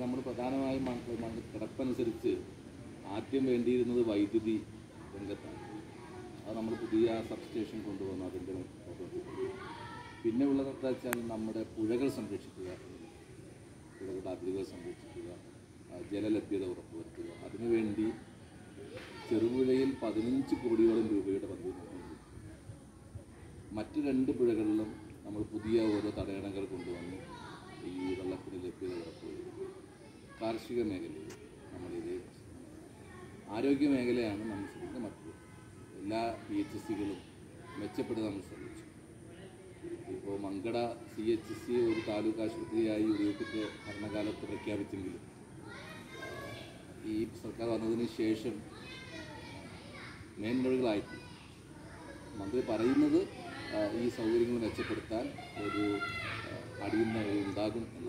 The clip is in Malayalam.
നമ്മൾ പ്രധാനമായും മ- മ- കിടപ്പനുസരിച്ച് ആദ്യം വേണ്ടിയിരുന്നത് വൈദ്യുതി രംഗത്താണ് അത് നമ്മൾ പുതിയ സബ്സ്റ്റേഷൻ കൊണ്ടുവന്നു അതിൻ്റെ പ്രവർത്തനം. പിന്നെ ഉള്ളത് എന്താ വെച്ചാൽ നമ്മുടെ പുഴകൾ സംരക്ഷിക്കുക എന്നുള്ളത്. പുഴകളുടെ അതിരുകൾ സംരക്ഷിക്കുക ആ, ജലലഭ്യത ഉറപ്പുവരുത്തുക അതിനുവേണ്ടി ചെറുപുഴയിൽ പതിനഞ്ച് കോടിയോളം രൂപയുടെ പദ്ധതി നടന്നുകൊണ്ടിരിക്കുന്നു. മറ്റ് രണ്ട് പുഴകളിലും നമ്മൾ പുതിയ ഓരോ തടയണകൾ കൊണ്ടുവന്ന് ഈ വെള്ളത്തിന് ലഭ്യത ഉറപ്പുവരുത്തുക കാർഷിക മേഖലയിൽ നമ്മളിത് ആരോഗ്യ മേഖലയാണ് നമ്മൾ ശ്രദ്ധിക്കുന്ന മറ്റത് എല്ലാ പി എച്ച് എസ് സികളും മെച്ചപ്പെടുത്താൻ നമ്മൾ ശ്രമിച്ചു ഇപ്പോൾ മങ്കട സി എച്ച് സി ഒരു താലൂക്ക് ആശുപത്രിയായി ഉപയോഗിച്ചിട്ട് ഭരണകാലത്ത് പ്രഖ്യാപിച്ചെങ്കിലും ആ, ഈ സർക്കാർ വന്നതിന് ശേഷം മേൽനടപടികളായിട്ടില്ല മന്ത്രി പറയുന്നത് ആ, ഈ സൗകര്യങ്ങൾ മെച്ചപ്പെടുത്താൻ ഒരു ആ, അടിയന്തര ഉണ്ടാകും എന്ന്